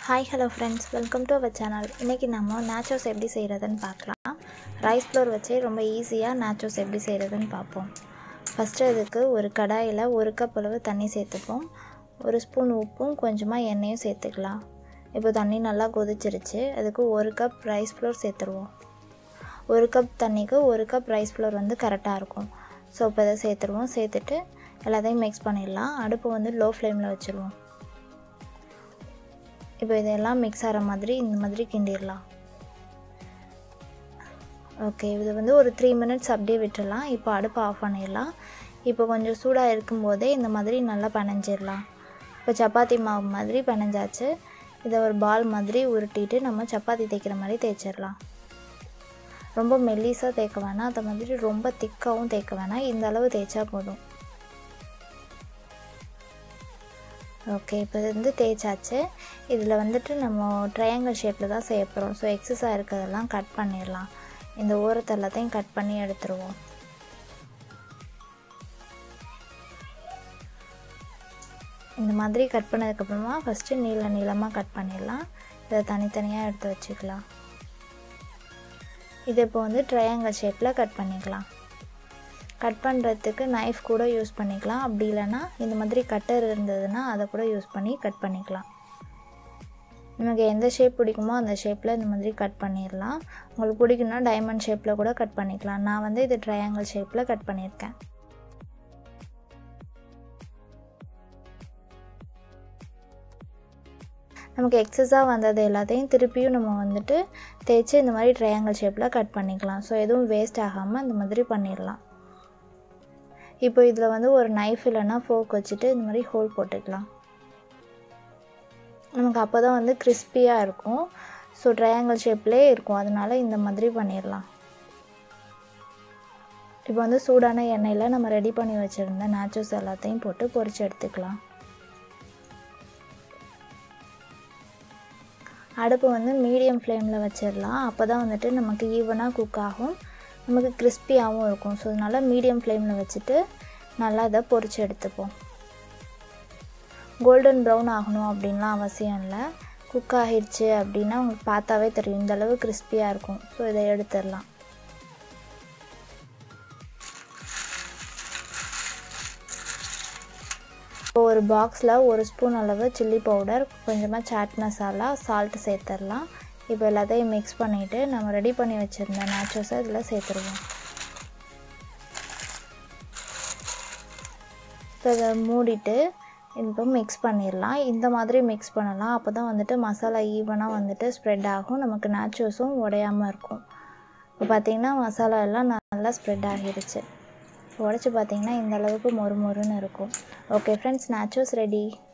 hi hello friends welcome to our channel இன்றைக்கி நம்ம nachos எப்படி செய்கிறதுன்னு பார்க்கலாம் ரைஸ் ஃப்ளோர் வச்சு ரொம்ப ஈஸியாக நேச்சோஸ் எப்படி செய்கிறதுன்னு பார்ப்போம் ஃபஸ்ட்டு அதுக்கு ஒரு கடாயில் ஒரு கப் அளவு தண்ணி சேர்த்துப்போம் ஒரு ஸ்பூன் உப்பும் கொஞ்சமாக எண்ணெயும் சேர்த்துக்கலாம் இப்போ தண்ணி நல்லா கொதிச்சிருச்சு அதுக்கு ஒரு கப் ரைஸ் ஃப்ளோர் சேர்த்துருவோம் ஒரு கப் தண்ணிக்கு ஒரு கப் ரைஸ் ஃப்ளோர் வந்து கரெக்டாக இருக்கும் ஸோ இப்போ இதை சேர்த்துருவோம் சேர்த்துட்டு எல்லாத்தையும் மிக்ஸ் பண்ணிடலாம் அடுப்பு வந்து லோ ஃப்ளேமில் வச்சுருவோம் இப்போ இதெல்லாம் மிக்ஸ் ஆகிற மாதிரி இந்த மாதிரி கிண்டிடலாம் ஓகே இது வந்து ஒரு த்ரீ மினிட்ஸ் அப்படியே விட்டுடலாம் இப்போ அடுப்பு ஆஃப் பண்ணிடலாம் இப்போ கொஞ்சம் சூடாக இருக்கும்போதே இந்த மாதிரி நல்லா பனைஞ்சிடலாம் இப்போ சப்பாத்தி மாவு மாதிரி பனைஞ்சாச்சு இதை ஒரு பால் மாதிரி உருட்டிட்டு நம்ம சப்பாத்தி தேய்க்கிற மாதிரி தேய்ச்சிடலாம் ரொம்ப மெல்லிஸாக தேய்க்க வேணாம் அது மாதிரி ரொம்ப திக்காகவும் தேய்க்க வேணாம் இந்த அளவு தேய்ச்சா போதும் ஓகே இப்போ இது வந்து தேய்ச்சாச்சு இதில் வந்துட்டு நம்ம ட்ரையாங்கிள் ஷேப்பில் தான் செய்ய போகிறோம் ஸோ எக்ஸஸாக இருக்கிறதெல்லாம் கட் பண்ணிடலாம் இந்த ஓரத்தை எல்லாத்தையும் கட் பண்ணி எடுத்துருவோம் இந்த மாதிரி கட் பண்ணதுக்கப்புறமா ஃபஸ்ட்டு நீள நீளமாக கட் பண்ணிடலாம் இதை தனித்தனியாக எடுத்து வச்சுக்கலாம் இது இப்போ வந்து ட்ரையாங்கிள் ஷேப்பில் கட் பண்ணிக்கலாம் கட் பண்ணுறதுக்கு நைஃப் கூட யூஸ் பண்ணிக்கலாம் அப்படி இல்லைன்னா இந்த மாதிரி கட்டர் இருந்ததுன்னா அதை கூட யூஸ் பண்ணி கட் பண்ணிக்கலாம் நமக்கு எந்த ஷேப் பிடிக்குமோ அந்த ஷேப்பில் இந்த மாதிரி கட் பண்ணிடலாம் உங்களுக்கு பிடிக்குன்னா டைமண்ட் ஷேப்பில் கூட கட் பண்ணிக்கலாம் நான் வந்து இது ட்ரையாங்கிள் ஷேப்பில் கட் பண்ணியிருக்கேன் நமக்கு எக்ஸஸாக வந்தது எல்லாத்தையும் திருப்பியும் நம்ம வந்துட்டு தேய்ச்சி இந்த மாதிரி ட்ரையாங்கிள் ஷேப்பில் கட் பண்ணிக்கலாம் ஸோ எதுவும் வேஸ்ட் ஆகாமல் இந்த மாதிரி பண்ணிடலாம் இப்போ இதில் வந்து ஒரு நைஃப் இல்லைன்னா ஃபோக் வச்சுட்டு இந்த மாதிரி ஹோல் போட்டுக்கலாம் நமக்கு அப்போ தான் வந்து கிறிஸ்பியாக இருக்கும் ஸோ ட்ரையாங்கிள் ஷேப்லேயே இருக்கும் அதனால் இந்த மாதிரி பண்ணிடலாம் இப்போ வந்து சூடான எண்ணெயில் நம்ம ரெடி பண்ணி வச்சுருந்த நேச்சோஸ் எல்லாத்தையும் போட்டு பொரிச்சு எடுத்துக்கலாம் அடுப்பு வந்து மீடியம் ஃப்ளேமில் வச்சிடலாம் அப்போ தான் வந்துட்டு நமக்கு ஈவனாக குக் ஆகும் நமக்கு கிறிஸ்பியாகவும் இருக்கும் ஸோ அதனால் மீடியம் ஃப்ளேமில் வச்சுட்டு நல்லா இதை பொரிச்சு எடுத்துப்போம் கோல்டன் ப்ரௌன் ஆகணும் அப்படின்லாம் அவசியம் இல்லை குக் ஆகிடுச்சு அப்படின்னா உங்களுக்கு பார்த்தாவே தெரியும் இந்த அளவு கிறிஸ்பியாக இருக்கும் ஸோ இதை எடுத்துடலாம் இப்போ ஒரு பாக்ஸில் ஒரு ஸ்பூன் அளவு சில்லி பவுடர் கொஞ்சமாக சாட் மசாலா சால்ட்டு சேர்த்துடலாம் இப்போ எல்லாத்தையும் மிக்ஸ் பண்ணிவிட்டு நம்ம ரெடி பண்ணி வச்சுருந்த நேச்சோஸை இதில் சேர்த்துருவோம் இப்போ இதை மூடிட்டு இப்போ மிக்ஸ் பண்ணிடலாம் இந்த மாதிரி மிக்ஸ் பண்ணலாம் அப்போ தான் வந்துட்டு மசாலா ஈவனாக வந்துட்டு ஸ்ப்ரெட் ஆகும் நமக்கு நேச்சோஸும் உடையாமல் இருக்கும் இப்போ பார்த்திங்கன்னா மசாலா எல்லாம் நல்லா ஸ்ப்ரெட் ஆகிடுச்சு உடச்சி பார்த்திங்கன்னா இந்த அளவுக்கு மொறு மொறுன்னு இருக்கும் ஓகே ஃப்ரெண்ட்ஸ் நேச்சோஸ் ரெடி